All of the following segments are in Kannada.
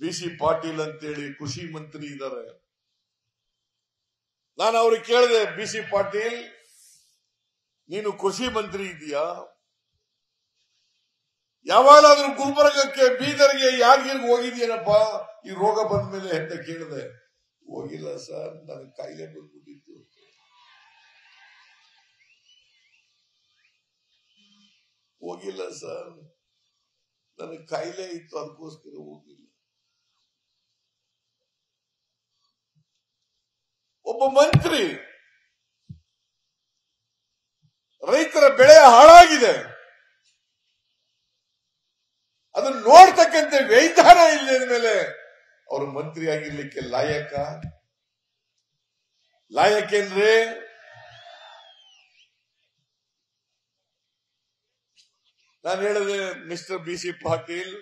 ಬಿ ಸಿ ಪಾಟೀಲ್ ಅಂತೇಳಿ ಕೃಷಿ ಮಂತ್ರಿ ಇದ್ದಾರೆ ನಾನು ಅವ್ರಿಗೆ ಕೇಳಿದೆ ಬಿ ಸಿ ಪಾಟೀಲ್ ನೀನು ಕೃಷಿ ಮಂತ್ರಿ ಇದೀಯಾ ಯಾವಾಗಲಾದ್ರೂ ಗುಲ್ಬರ್ಗಕ್ಕೆ ಬೀದರ್ಗೆ ಯಾದಗಿರಿಗೆ ಹೋಗಿದ್ಯೇನಪ್ಪ ಈ ರೋಗ ಬಂದ ಮೇಲೆ ಅಂತ ಕೇಳಿದೆ ಹೋಗಿಲ್ಲ ಸರ್ ನನಗೆ ಕಾಯಿಲೆ ಬಂದ್ಬಿಟ್ಟಿತ್ತು ಹೋಗಿಲ್ಲ ಸರ್ ನನಗೆ ಕಾಯಿಲೆ ಇತ್ತು ಅದಕ್ಕೋಸ್ಕರ ಹೋಗಿಲ್ಲ ಒಬ್ಬ ಮಂತ್ರಿ ರೈತರ ಬೆಳೆ ಹಾಳಾಗಿದೆ ಅದನ್ನ ನೋಡ್ತಕ್ಕಂಥ ವೈಧಾನ ಇಲ್ಲದ ಮೇಲೆ ಅವರು ಮಂತ್ರಿ ಆಗಿರ್ಲಿಕ್ಕೆ ಲಾಯಕ ಲಾಯಕೇನ್ರಿ ನಾನು ಹೇಳಿದೆ ಮಿಸ್ಟರ್ ಬಿ ಸಿ ಪಾಟೀಲ್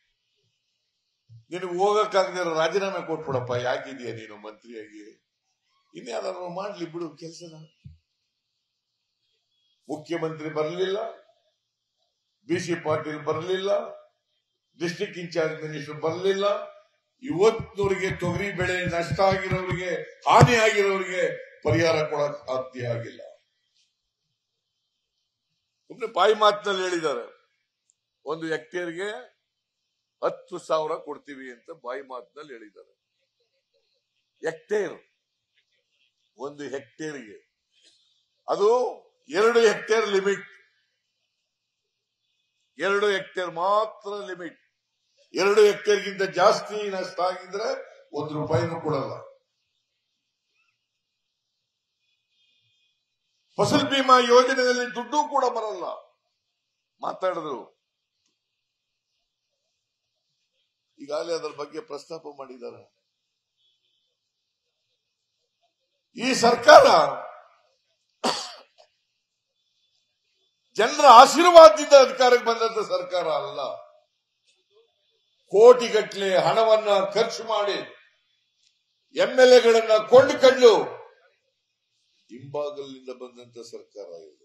ನಿನಗೆ ಹೋಗಕ್ಕಾಗದೆ ರಾಜೀನಾಮೆ ಕೊಟ್ಬಿಡಪ್ಪ ಯಾಕಿದೀಯ ನೀನು ಮಂತ್ರಿಯಾಗಿ ಇನ್ಯಾರು ಮಾಡ್ಲಿ ಬಿಡು ಕೆಲಸನ ಮುಖ್ಯಮಂತ್ರಿ ಬರಲಿಲ್ಲ ಬಿ ಸಿ ಪಾಟೀಲ್ ಬರಲಿಲ್ಲ ಡಿಸ್ಟಿಕ್ ಇನ್ಚಾರ್ಜ್ ಮಿನಿಸ್ಟರ್ ಬರಲಿಲ್ಲ ಇವತ್ತಿನವರಿಗೆ ತೊಗರಿ ಬೆಳೆ ನಷ್ಟ ಆಗಿರೋರಿಗೆ ಹಾನಿ ಆಗಿರೋರಿಗೆ ಪರಿಹಾರ ಕೊಡಕ್ ಸಾಧ್ಯ ಆಗಿಲ್ಲ ಸುಮ್ಮನೆ ಬಾಯಿ ಮಾತಿನಲ್ಲಿ ಹೇಳಿದ್ದಾರೆ ಒಂದು ಹೆಕ್ಟೇರ್ಗೆ ಹತ್ತು ಸಾವಿರ ಕೊಡ್ತೀವಿ ಅಂತ ಬಾಯಿ ಮಾತಿನಲ್ಲಿ ಹೇಳಿದ್ದಾರೆ ಹೆಕ್ಟೇರ್ ಒಂದು ಹೆಕ್ಟೇರ್ಗೆ ಅದು ಎರಡು ಹೆಕ್ಟೇರ್ ಲಿಮಿಟ್ ಎರಡು ಹೆಕ್ಟೇರ್ ಮಾತ್ರ ಲಿಮಿಟ್ ಎರಡು ಹೆಕ್ಟೇರ್ಗಿಂತ ಜಾಸ್ತಿ ನಷ್ಟ ಆಗಿದ್ರೆ ಒಂದು ರೂಪಾಯಿನೂ ಕೊಡಲ್ಲ ಫಸಲ್ ಬಿಮಾ ಯೋಜನೆಯಲ್ಲಿ ದುಡ್ಡು ಕೂಡ ಬರಲ್ಲ ಮಾತಾಡಿದ್ರು ಈಗಾಗಲೇ ಅದರ ಬಗ್ಗೆ ಪ್ರಸ್ತಾಪ ಮಾಡಿದ್ದಾರೆ ಈ ಸರ್ಕಾರ ಜನರ ಆಶೀರ್ವಾದದಿಂದ ಅಧಿಕಾರಕ್ಕೆ ಬಂದಂತ ಸರ್ಕಾರ ಅಲ್ಲ ಕೋಟಿಗಟ್ಟಲೆ ಹಣವನ್ನ ಖರ್ಚು ಮಾಡಿ ಎಂಎಲ್ಎಗಳನ್ನ ಕೊಂಡುಕೊಂಡು ಹಿಂಬಾಗಲಿನಿಂದ ಬಂದಂತ ಸರ್ಕಾರ ಇದು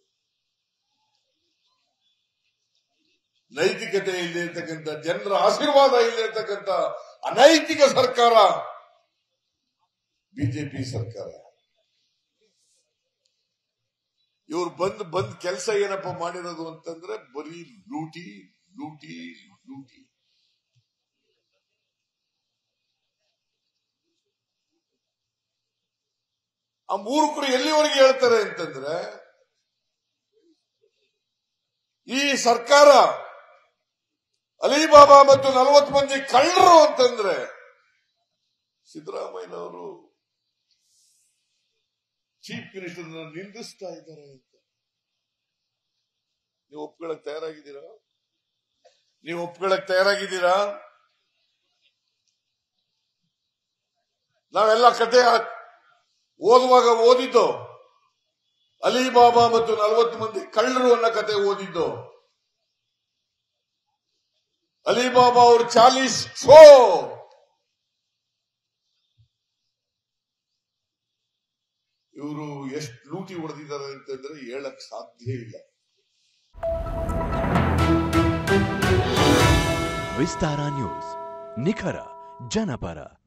ನೈತಿಕತೆ ಇಲ್ಲದೆ ಇರ್ತಕ್ಕಂಥ ಜನರ ಆಶೀರ್ವಾದ ಇಲ್ಲದೆ ಇರ್ತಕ್ಕಂಥ ಅನೈತಿಕ ಸರ್ಕಾರ ಬಿಜೆಪಿ ಸರ್ಕಾರ ಇವ್ರು ಬಂದ್ ಬಂದ್ ಕೆಲಸ ಏನಪ್ಪ ಮಾಡಿರೋದು ಅಂತಂದ್ರೆ ಬರೀ ಲೂಟಿ ಲೂಟಿ ಲೂಟಿ ಆ ಮೂರ್ಖರು ಎಲ್ಲಿವರೆಗೆ ಹೇಳ್ತಾರೆ ಅಂತಂದ್ರೆ ಈ ಸರ್ಕಾರ ಅಲಿಬಾಬಾ ಮತ್ತು ನಲವತ್ತು ಮಂದಿ ಕಳ್ಳರು ಅಂತಂದ್ರೆ ಸಿದ್ದರಾಮಯ್ಯನವರು ಚೀಫ್ ಮಿನಿಸ್ಟರ್ ನಿಂದಿಸ್ತಾ ಇದ್ದಾರೆ ಅಂತ ನೀವು ಒಪ್ಕೊಳಕ್ ತಯಾರಾಗಿದ್ದೀರಾ ನೀವು ಒಪ್ಕೊಳಕ್ ತಯಾರಾಗಿದ್ದೀರಾ ನಾವೆಲ್ಲ ಕತೆ ಓದುವಾಗ ಓದಿದ್ದು ಅಲಿಬಾಬಾ ಮತ್ತು ನಲವತ್ತು ಮಂದಿ ಕಳ್ಳರು ಅನ್ನೋ ಕತೆ ಓದಿದ್ದು ಅಲಿಬಾಬಾ ಅವರು ಚಾಲೀಸ್ ಶೋ ಇವರು ಎಷ್ಟು ಲೂಟಿ ಹೊಡೆದಿದ್ದಾರೆ ಅಂತಂದ್ರೆ ಹೇಳಕ್ ಸಾಧ್ಯ ಇಲ್ಲ ವಿಸ್ತಾರ ನ್ಯೂಸ್ ನಿಖರ ಜನಪರ